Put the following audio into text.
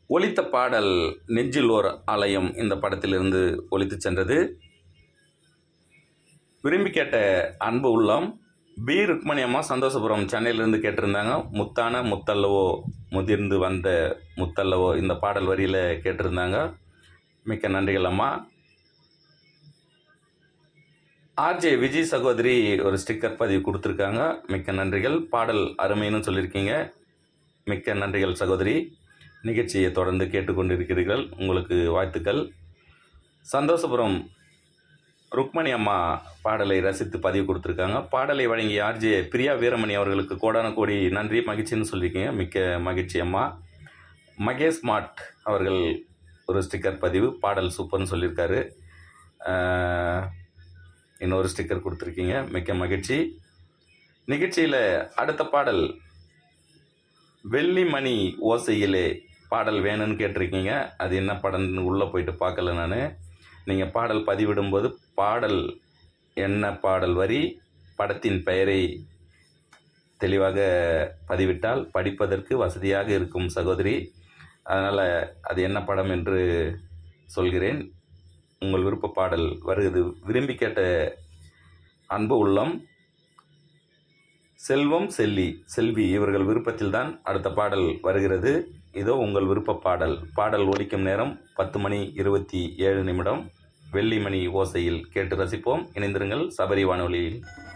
ஒலித்த பாடல் நெஞ்சில் ஓர் ஆலயம் இந்த படத்திலிருந்து ஒலித்து சென்றது விரும்பி கேட்ட அன்பு உள்ளம் பி ருக்மணி அம்மா சந்தோஷபுரம் சென்னையிலேருந்து கேட்டிருந்தாங்க முத்தான முத்தல்லவோ முதிர்ந்து வந்த முத்தல்லவோ இந்த பாடல் வரியில் கேட்டிருந்தாங்க மிக்க நன்றிகள் அம்மா ஆர்ஜே விஜய் சகோதரி ஒரு ஸ்டிக்கர் பதிவு கொடுத்துருக்காங்க மிக்க நன்றிகள் பாடல் அருமைன்னு சொல்லியிருக்கீங்க மிக்க நன்றிகள் சகோதரி நிகழ்ச்சியை தொடர்ந்து கேட்டுக்கொண்டிருக்கிறீர்கள் உங்களுக்கு வாழ்த்துக்கள் சந்தோஷபுரம் ருக்மணி அம்மா பாடலை ரசித்து பதிவு கொடுத்துருக்காங்க பாடலை வழங்கிய ஆர்ஜே பிரியா வீரமணி அவர்களுக்கு கோடான கோடி நன்றி மகிழ்ச்சின்னு சொல்லியிருக்கீங்க மிக்க மகிழ்ச்சி அம்மா மகேஷ் மாட் அவர்கள் ஒரு ஸ்டிக்கர் பதிவு பாடல் சூப்பர்னு சொல்லியிருக்காரு ஆஹ், இன்னொரு ஸ்டிக்கர் கொடுத்துருக்கீங்க மிக்க மகிழ்ச்சி நிகழ்ச்சியில் அடுத்த பாடல் வெள்ளிமணி ஓசையிலே பாடல் வேணும்னு கேட்டிருக்கீங்க அது என்ன படம்னு உள்ளே போயிட்டு பார்க்கல நான் நீங்கள் பாடல் பதிவிடும்போது பாடல் என்ன பாடல் வரி படத்தின் பெயரை தெளிவாக பதிவிட்டால் படிப்பதற்கு வசதியாக இருக்கும் சகோதரி அதனால் அது என்ன படம் என்று சொல்கிறேன் உங்கள் விருப்ப பாடல் வருகிறது விரும்பி கேட்ட அன்பு உள்ளம் செல்வம் செல்லி செல்வி இவர்கள் விருப்பத்தில்தான் அடுத்த பாடல் வருகிறது இதோ உங்கள் விருப்ப பாடல் பாடல் ஒலிக்கும் நேரம் பத்து மணி இருபத்தி ஏழு நிமிடம் வெள்ளிமணி ஓசையில் கேட்டு ரசிப்போம் இணைந்திருங்கள் சபரி வானொலியில்